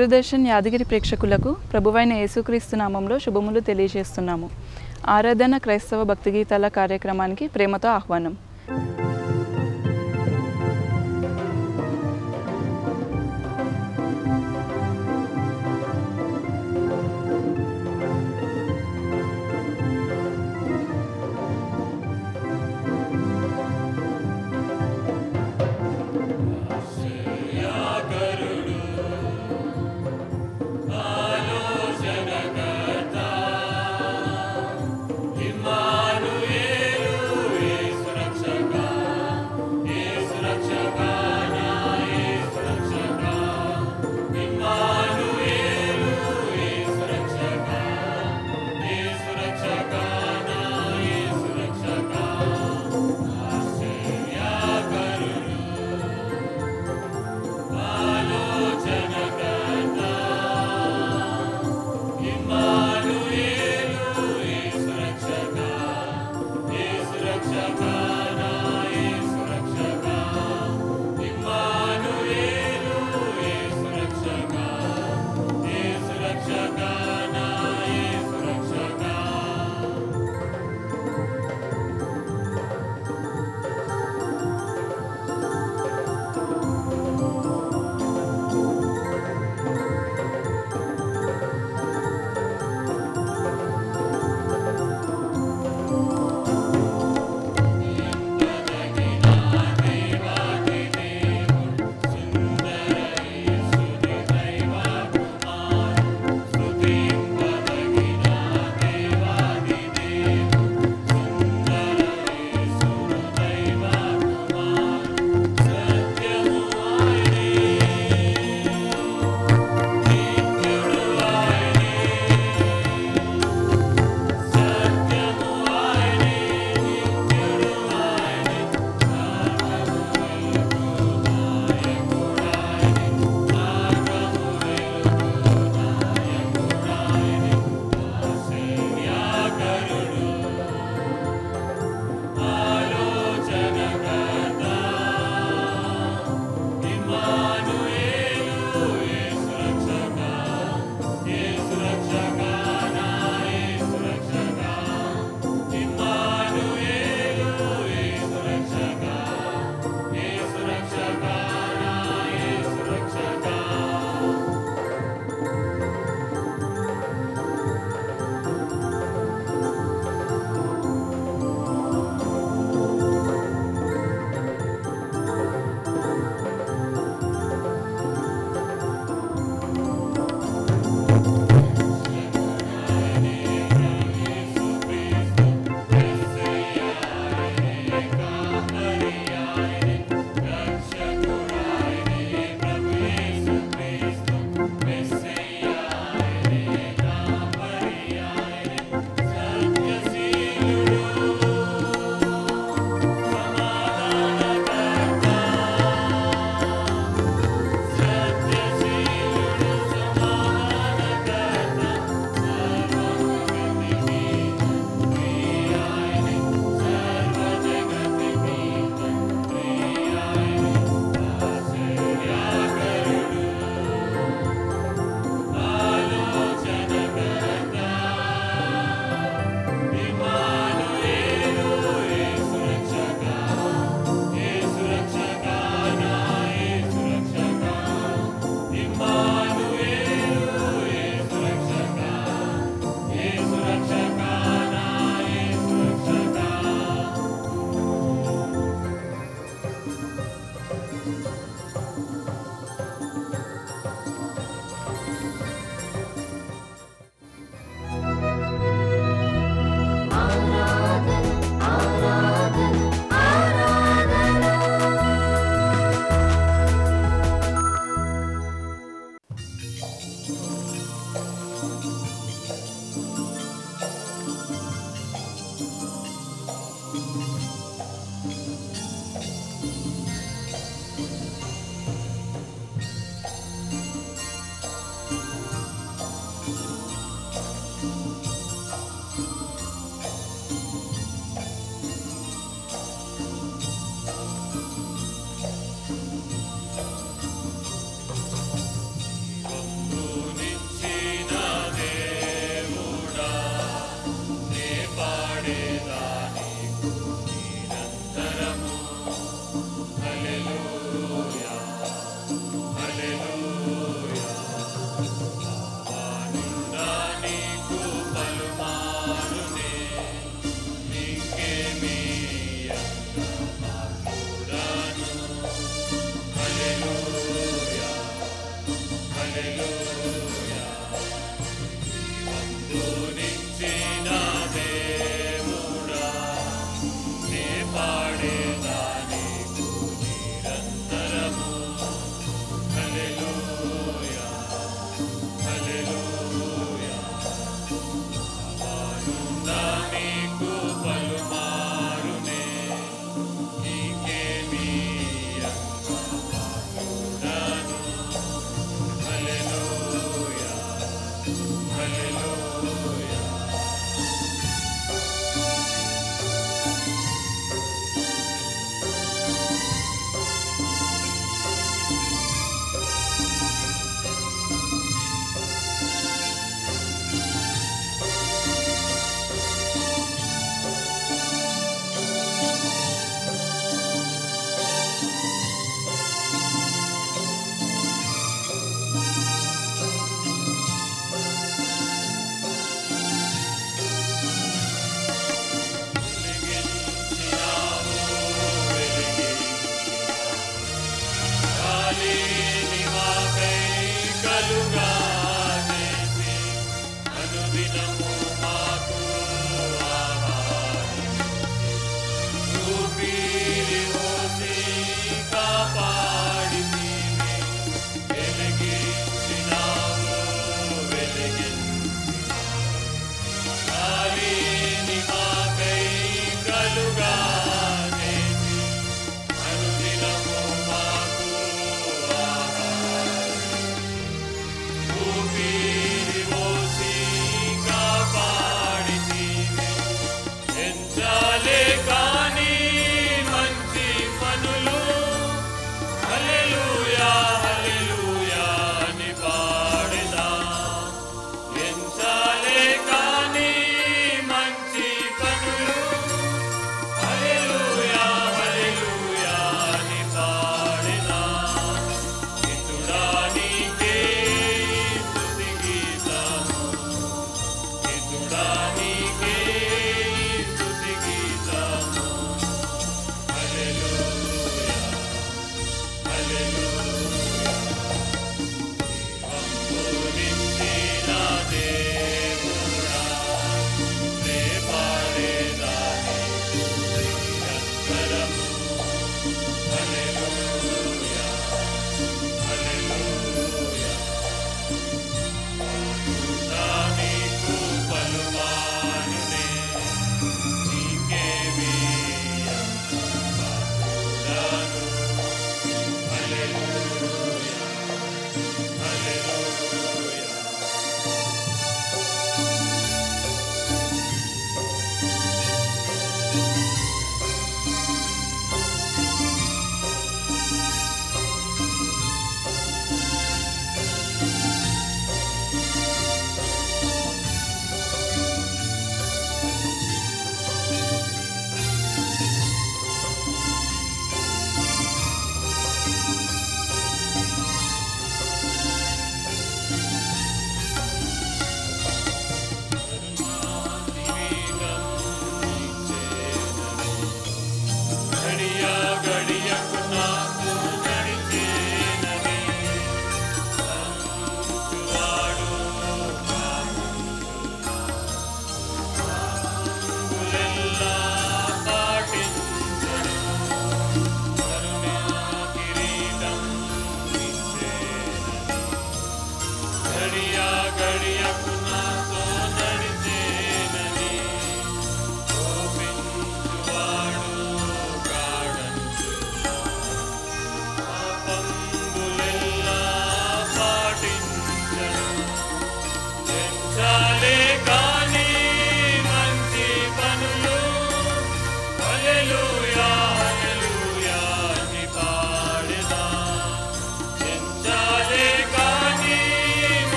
దూరదర్శన్ యాదగిరి ప్రేక్షకులకు ప్రభువైన యేసుక్రీస్తు నామంలో శుభములు తెలియజేస్తున్నాము ఆరాధన క్రైస్తవ భక్తి గీతాల కార్యక్రమానికి ప్రేమతో ఆహ్వానం Immanuel, Yesu Rakshaka.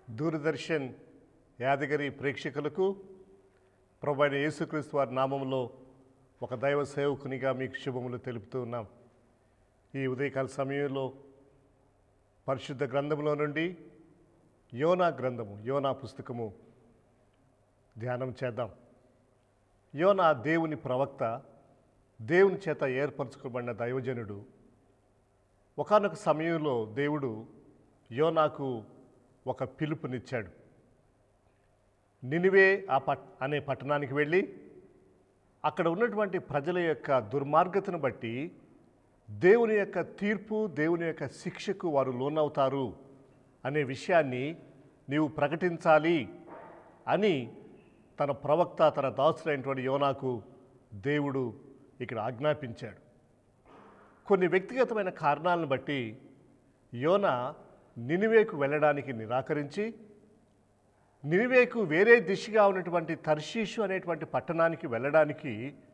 Doordarshan Yadagiri ప్రేక్షకులకు ప్రభు అయిన యేసుక్రీస్తు వారి నామంలో ఒక దైవ సేవకునిగా మీకు శుభములు తెలుపుతూ ఉన్నాం ఈ ఉదయకాల సమయంలో పరిశుద్ధ గ్రంథంలో నుండి యోనా గ్రంథము యోనా పుస్తకము ధ్యానం చేద్దాం యోనా దేవుని ప్రవక్త దేవుని చేత ఏర్పరచుకోబడిన దైవజనుడు ఒకానొక సమయంలో దేవుడు యోనాకు ఒక పిలుపునిచ్చాడు నినివే ఆ పట్ అనే పట్టణానికి వెళ్ళి అక్కడ ఉన్నటువంటి ప్రజల యొక్క దుర్మార్గతను బట్టి దేవుని యొక్క తీర్పు దేవుని యొక్క శిక్షకు వారు లోనవుతారు అనే విషయాన్ని నీవు ప్రకటించాలి అని తన ప్రవక్త తన దాసుడైనటువంటి యోనాకు దేవుడు ఇక్కడ ఆజ్ఞాపించాడు కొన్ని వ్యక్తిగతమైన కారణాలను బట్టి యోన నినివేకు వెళ్ళడానికి నిరాకరించి నినివేకు వేరే దిశగా ఉన్నటువంటి తర్షీషు అనేటువంటి పట్టణానికి వెళ్ళడానికి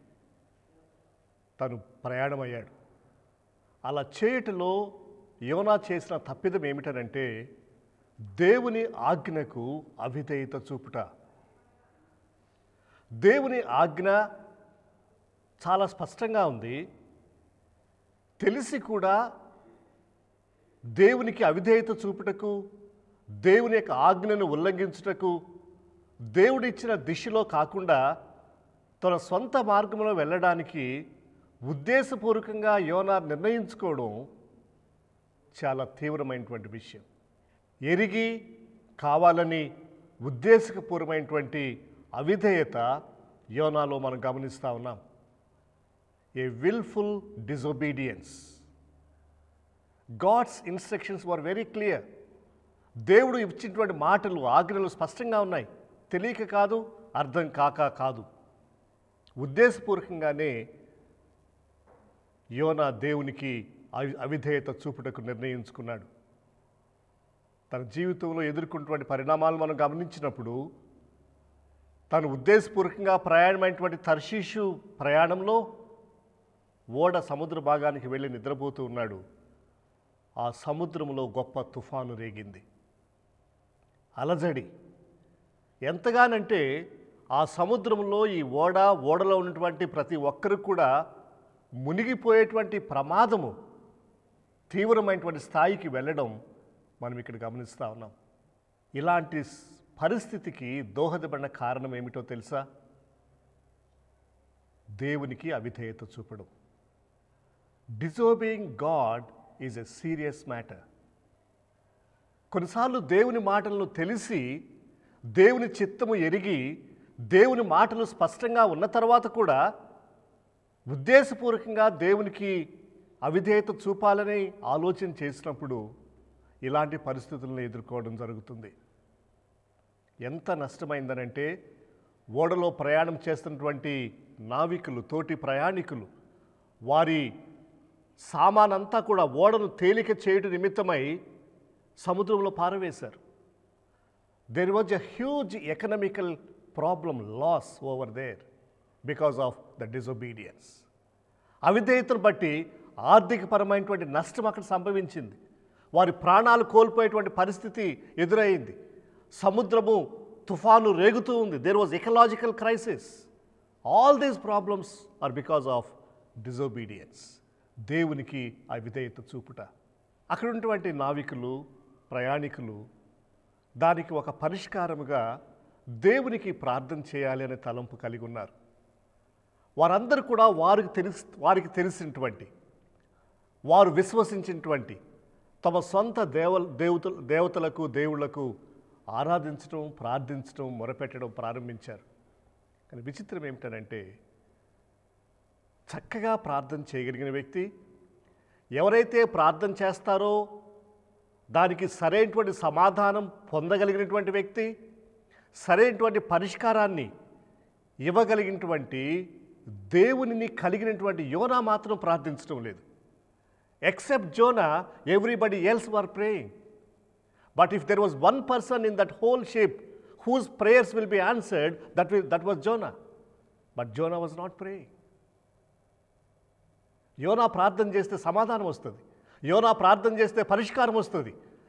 తను ప్రయాణమయ్యాడు అలా చేయటంలో యోనా చేసిన తప్పిదం ఏమిటనంటే దేవుని ఆజ్ఞకు అవిధేయత చూపుట దేవుని ఆజ్ఞ చాలా స్పష్టంగా ఉంది తెలిసి కూడా దేవునికి అవిధేయత చూపుటకు దేవుని యొక్క ఆజ్ఞను ఉల్లంఘించుటకు దేవుడిచ్చిన దిశలో కాకుండా తన సొంత మార్గంలో వెళ్ళడానికి ఉద్దేశపూర్వకంగా యోనా నిర్ణయించుకోవడం చాలా తీవ్రమైనటువంటి విషయం ఎరిగి కావాలని ఉద్దేశపూర్వమైనటువంటి అవిధేయత యోనాలో మనం గమనిస్తూ ఉన్నాం a wilful disobedience God's instructions were very clear దేవుడు ఇచ్చినటువంటి మాటలు ఆజ్ఞలు స్పష్టంగా ఉన్నాయి తెలియక కాదు అర్థం కాక కాదు ఉద్దేశపూర్వకంగానే యోనా దేవునికి అవి- అవిధేయత చూపుటకు నిర్ణయించుకున్నాడు తన జీవితంలో ఎదుర్కొన్నటువంటి పరిణామాలు మనం గమనించినప్పుడు తను ఉద్దేశపూర్వకంగా ప్రయాణమైనటువంటి తర్షీషు ప్రయాణంలో ఓడ సముద్ర భాగానికి వెళ్ళి నిద్రపోతూ ఉన్నాడు ఆ సముద్రంలో గొప్ప తుఫాను రేగింది అలజడి ఎంతగానంటే ఆ సముద్రంలో ఈ ఓడ ఓడలో ఉన్నటువంటి ప్రతి ఒక్కరు కూడా మునిగిపోయేటువంటి ప్రమాదము తీవ్రమైనటువంటి స్థాయికి వెళ్ళడం మనం ఇక్కడ గమనిస్తూ ఉన్నాం ఇలాంటి స్- పరిస్థితికి దోహదపడిన కారణం ఏమిటో తెలుసా దేవునికి అవిధేయత చూపడం disobeying God is a serious matter కొన్నిసార్లు దేవుని మాటలను తెలిసి దేవుని చిత్తము ఎరిగి దేవుని మాటలు స్పష్టంగా ఉన్న తర్వాత కూడా ఉద్దేశపూర్వకంగా దేవునికి అవిధేయత చూపాలని ఆలోచన చేసినప్పుడు ఇలాంటి పరిస్థితులను ఎదుర్కోవడం జరుగుతుంది ఎంత నష్టమైందనంటే ఓడలో ప్రయాణం చేస్తున్నటువంటి నావికులు తోటి ప్రయాణికులు వారి సామానంతా కూడా ఓడను తేలిక చేయడం నిమిత్తమై సముద్రంలో పారవేశారు there was a huge economical problem loss over there because of the disobedience అవిధేయతను బట్టి ఆర్థికపరమైనటువంటి నష్టం అక్కడ సంభవించింది వారి ప్రాణాలు కోల్పోయేటువంటి పరిస్థితి ఎదురైంది సముద్రము తుఫాను రేగుతూ ఉంది there was ecological crisis all these problems are because of disobedience దేవునికి ఆ విధేయత చూపుట అక్కడ ఉన్నటువంటి నావికులు ప్రయాణికులు దానికి ఒక పరిష్కారముగా దేవునికి ప్రార్థన చేయాలి అనే తలంపు కలిగి ఉన్నారు వారందరూ కూడా వారికి తెలిసి వారికి తెలిసినటువంటి వారు విశ్వసించినటువంటి తమ సొంత దేవ దేవత దేవతలకు దేవుళ్లకు ఆరాధించడం ప్రార్థించడం మొరపెట్టడం ప్రారంభించారు కానీ విచిత్రం ఏమిటనంటే చక్కగా ప్రార్థన చేయగలిగిన వ్యక్తి ఎవరైతే ప్రార్థన చేస్తారో దానికి సరైనటువంటి సమాధానం పొందగలిగినటువంటి వ్యక్తి సరైనటువంటి పరిష్కారాన్ని ఇవ్వగలిగినటువంటి దేవునిని కలిగినటువంటి యోనా మాత్రం ప్రార్థించడం లేదు except Jonah everybody else were praying but if there was one person in that whole ship whose prayers will be answered that will that was Jonah but Jonah was not praying Yona ప్రార్థన చేస్తే సమాధానం వస్తుంది యోనా ప్రార్థన చేస్తే పరిష్కారం వస్తుంది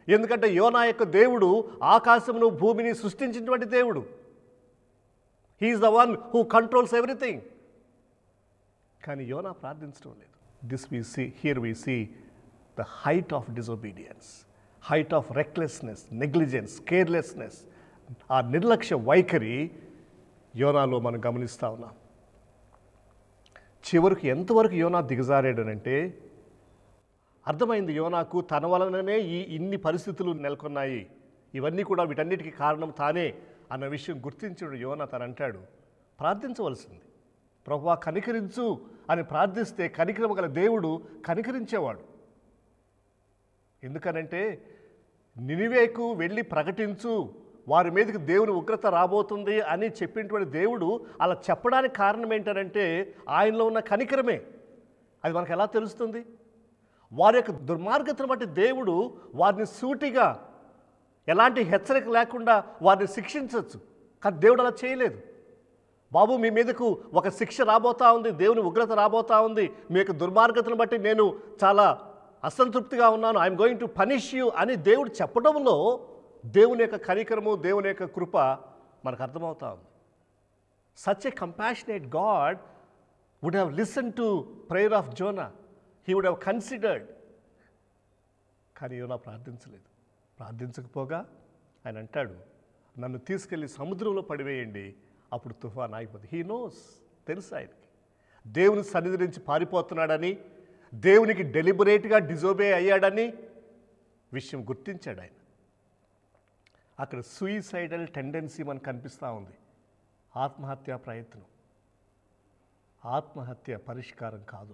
ఎందుకంటే యోనా యొక్క దేవుడు ఆకాశమును భూమిని సృష్టించినటువంటి దేవుడు he is the one who controls everything కానీ యోనా ప్రార్థించడం లేదు this we see here we see the height of disobedience height of recklessness negligence carelessness ఆ నిర్లక్ష్య వైఖరి యోనాలో మనం గమనిస్తూ ఉన్నాం చివరికి ఎంతవరకు యోనా దిగజారాడనంటే అర్థమైంది యోనాకు తన వలననే ఈ ఇన్ని పరిస్థితులు నెలకొన్నాయి ఇవన్నీ కూడా వీటన్నిటికీ కారణం తానే అన్న విషయం గుర్తించిన యోనా తను అంటాడు ప్రార్థించవలసింది ప్రభువా కనికరించు అని ప్రార్థిస్తే కనికరమ గల దేవుడు కనికరించేవాడు ఎందుకనంటే నినివేకు వెళ్ళి ప్రకటించు వారి మీదకి దేవుని ఉగ్రత రాబోతుంది అని చెప్పినటువంటి దేవుడు అలా చెప్పడానికి కారణం ఏంటనంటే ఆయనలో ఉన్న కనికరమే అది మనకు ఎలా తెలుస్తుంది వారి యొక్క దుర్మార్గతను బట్టి దేవుడు వారిని సూటిగా ఎలాంటి హెచ్చరిక లేకుండా వారిని శిక్షించవచ్చు కానీ దేవుడు అలా చేయలేదు బాబు మీ మీదకు ఒక శిక్ష రాబోతా ఉంది దేవుని ఉగ్రత రాబోతా ఉంది మీ యొక్క దుర్మార్గతను బట్టి నేను చాలా అసంతృప్తిగా ఉన్నాను I'm going to punish you అని దేవుడు చెప్పడంలో దేవుని యొక్క కనికరము దేవుని యొక్క కృప మనకు అర్థమవుతా ఉంది such a compassionate God would have listen to prayer of Jonah he would have considered కానీ యోనా ప్రార్థించలేదు ప్రార్థించకపోగా ఆయన అంటాడు నన్ను తీసుకెళ్ళి సముద్రంలో పడివేయండి అప్పుడు తుఫాన్ ఆగిపోతుంది హీ నోస్ తెలుసు ఆయనకి దేవుని సన్నిధి నుంచి పారిపోతున్నాడని దేవునికి డెలిబరేట్గా డిజోబే అయ్యాడని విషయం గుర్తించాడు ఆయన అక్కడ సూయిసైడల్ టెండెన్సీ మనకు కనిపిస్తూ ఉంది ఆత్మహత్యా ప్రయత్నం ఆత్మహత్య పరిష్కారం కాదు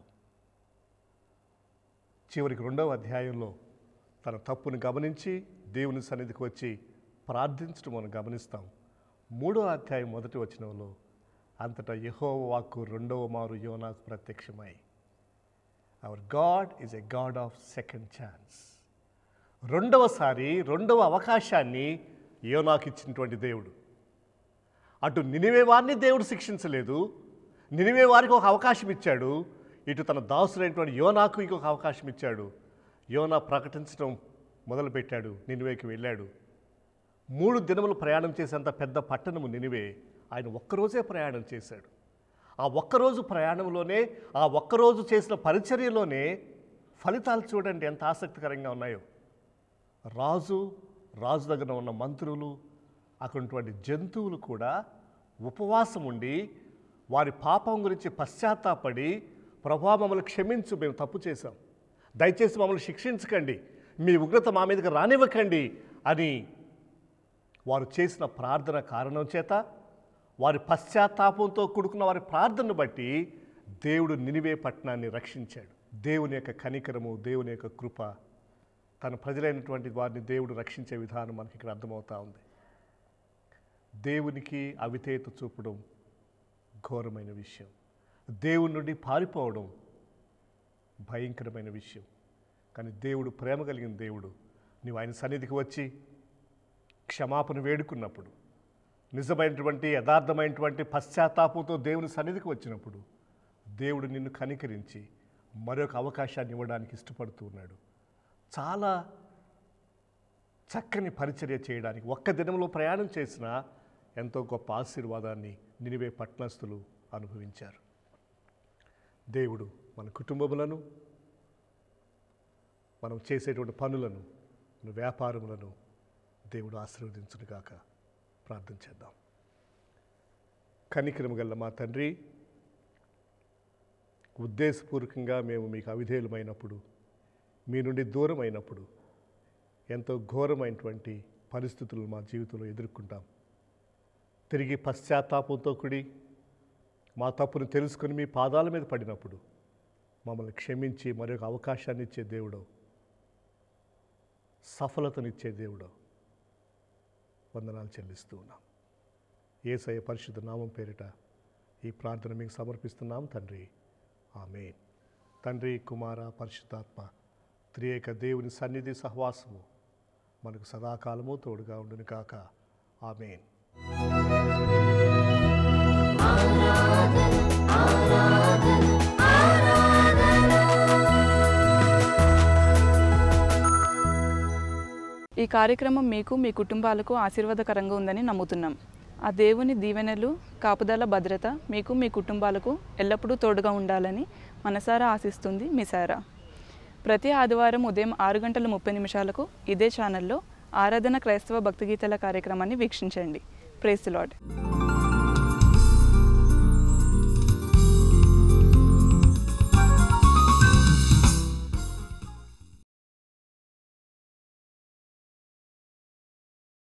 చివరికి రెండవ అధ్యాయంలో తన తప్పును గమనించి దేవుని సన్నిధికి వచ్చి ప్రార్థించడం మనం గమనిస్తాం మూడో అధ్యాయం మొదటి వచనంలో అంతటా యెహోవా వాక్కు రెండవ మారు యోనాకు ప్రత్యక్షమై our God is a God of second chance రెండవసారి రెండవ అవకాశాన్ని యోనాకు ఇచ్చినటువంటి దేవుడు అటు నినివే వారిని దేవుడు శిక్షించలేదు నినివే వారికి ఒక అవకాశం ఇచ్చాడు ఇటు తన దాసుడైనటువంటి యోనాకు ఇంకొక అవకాశం ఇచ్చాడు యోనా ప్రకటించడం మొదలుపెట్టాడు నినివేకి వెళ్ళాడు మూడు దినములు ప్రయాణం చేసేంత పెద్ద పట్టణము నినివే ఆయన ఒక్కరోజే ప్రయాణం చేశాడు ఆ ఒక్కరోజు ప్రయాణంలోనే ఆ ఒక్కరోజు చేసిన పరిచర్యలోనే ఫలితాలు చూడండి ఎంత ఆసక్తికరంగా ఉన్నాయో రాజు రాజు దగ్గర ఉన్న మంత్రులు అక్కడ ఉన్నటువంటి జంతువులు కూడా ఉపవాసం ఉండి వారి పాపం గురించి పశ్చాత్తాపడి ప్రభా మమ్మల్ని క్షమించు మేము తప్పు చేశాం దయచేసి మమ్మల్ని శిక్షించకండి మీ ఉగ్రత మా మీదకి రానివ్వకండి అని వారు చేసిన ప్రార్థన కారణం చేత వారి పశ్చాత్తాపంతో కూడుకున్న వారి ప్రార్థనను బట్టి దేవుడు నినివే పట్టణాన్ని రక్షించాడు దేవుని యొక్క కనికరము దేవుని యొక్క కృప తన ప్రజలైనటువంటి వారిని దేవుడు రక్షించే విధానం మనకి ఇక్కడ అర్థమవుతా ఉంది దేవునికి అవిధేయత చూపడం ఘోరమైన విషయం దేవుని నుండి పారిపోవడం భయంకరమైన విషయం కానీ దేవుడు ప్రేమ కలిగిన దేవుడు నీవు ఆయన సన్నిధికి వచ్చి క్షమాపణ వేడుకున్నప్పుడు నిజమైనటువంటి యథార్థమైనటువంటి పశ్చాత్తాపంతో దేవుని సన్నిధికి వచ్చినప్పుడు దేవుడు నిన్ను కనికరించి మరొక అవకాశాన్ని ఇవ్వడానికి ఇష్టపడుతూ ఉన్నాడు చాలా చక్కని పరిచర్య చేయడానికి ఒక్క దినంలో ప్రయాణం చేసిన ఎంతో గొప్ప ఆశీర్వాదాన్ని నినివే పట్టణస్థులు అనుభవించారు దేవుడు మన కుటుంబములను మనం చేసేటువంటి పనులను మన వ్యాపారములను దేవుడు ఆశీర్వదించునుగాక ప్రార్థన చేద్దాం కనికరము గల్ల మా తండ్రి ఉద్దేశపూర్వకంగా మేము మీకు అవిధేయులమైనప్పుడు మీ నుండి దూరం అయినప్పుడు ఎంతో ఘోరమైనటువంటి పరిస్థితులు మా జీవితంలో ఎదుర్కొంటాం తిరిగి పశ్చాత్తాపంతో కూడి మా తప్పును తెలుసుకొని మీ పాదాల మీద పడినప్పుడు మమ్మల్ని క్షమించి మరొక అవకాశాన్ని ఇచ్చే దేవుడు సఫలతనిచ్చే దేవుడు వందనాలు చెల్లిస్తూ ఉన్నాం ఏసయ పరిశుద్ధ నామం పేరిట ఈ ప్రార్థన మీకు సమర్పిస్తున్నాం తండ్రి ఆమె తండ్రి కుమార పరిశుద్ధాత్మ త్రియేక దేవుని సన్నిధి సహవాసము మనకు సదాకాలము తోడుగా ఉండును కాక ఆమెన్ ఈ కార్యక్రమం మీకు మీ కుటుంబాలకు ఆశీర్వాదకరంగా ఉందని నమ్ముతున్నాం ఆ దేవుని దీవెనలు కాపుదల భద్రత మీకు మీ కుటుంబాలకు ఎల్లప్పుడూ తోడుగా ఉండాలని మనసారా ఆశిస్తుంది మీ సారా ప్రతి ఆదివారం ఉదయం ఆరు గంటల ముప్పై నిమిషాలకు ఇదే ఛానల్లో ఆరాధన క్రైస్తవ భక్తి గీతాల కార్యక్రమాన్ని వీక్షించండి ప్రేస్ లాడ్